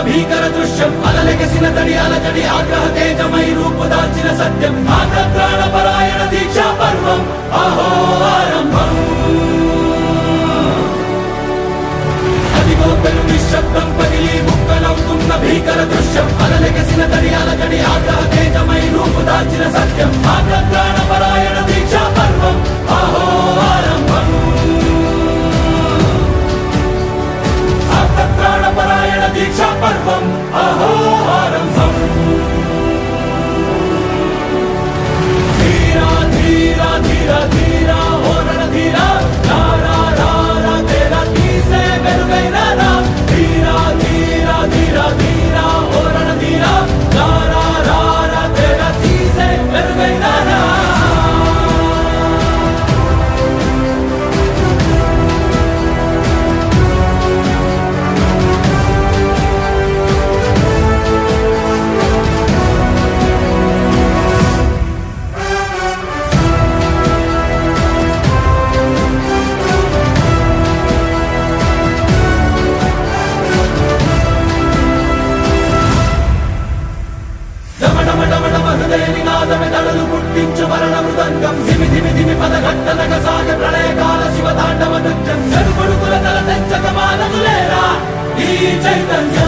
భీకర దృశ్యం అలలెగసిన తడి అలజడి ఆగ్రహ తేజమై రూపు దాల్చిన సత్యం ఆగ్రత్రాణ పరాయణ దీక్షా పర్వం అహో ఆరంభం అదిగో పెను నిశ్శబ్దం పగిలి ముక్కలవుతున్న భీకర దృశ్యం అలలెగసిన తడి అలజడి ఆగ్రహ తేజమై రూపు దాల్చిన సత్యం ఆగ్రత్రాణ పరాయణ దీక్షా పర్వం అహో ఆరంభం ప్రాణపరాయణ దీక్షా పర్వం అహో ఆరంభం ధీరా ధీరా ధీరా ధీరా ఓరణ ధీరా రారా రారా తేరా తీసే మెరుగైన రా ధీరా ధీరా ధీరా ధీరా ఓరణ ధీరా రారా రారా తేరా తీసే మెరుగైన రా డమడమడమడమ హృదయ నినాదమే తడలు పుట్టించు మరణ మృదంగం ధిమి ధిమి ధిమి పదఘట్టనగ సాగ ప్రళయకాల శివ తాండవ నృత్యం చెరుపడుకుల తల తెంచక మానదులేరా ఈ చైతన్యం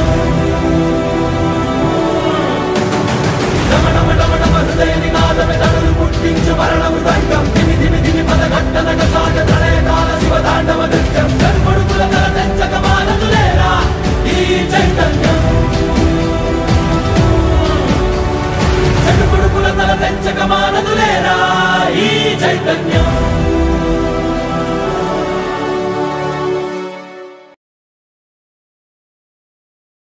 డమడమడమడమ హృదయ నినాదమే తడలు పుట్టించు మరణ మృదంగం ధిమి ధిమి ధిమి పదఘట్టనగ సాగ ప్రళయకాల శివ తాండవ నృత్యం చెరుపడుకుల తల తెంచక మానదులేరా ఈ చైతన్యం చెడుపుడుకుల తల తెంచక మానదులేరా ఈ చైతన్యం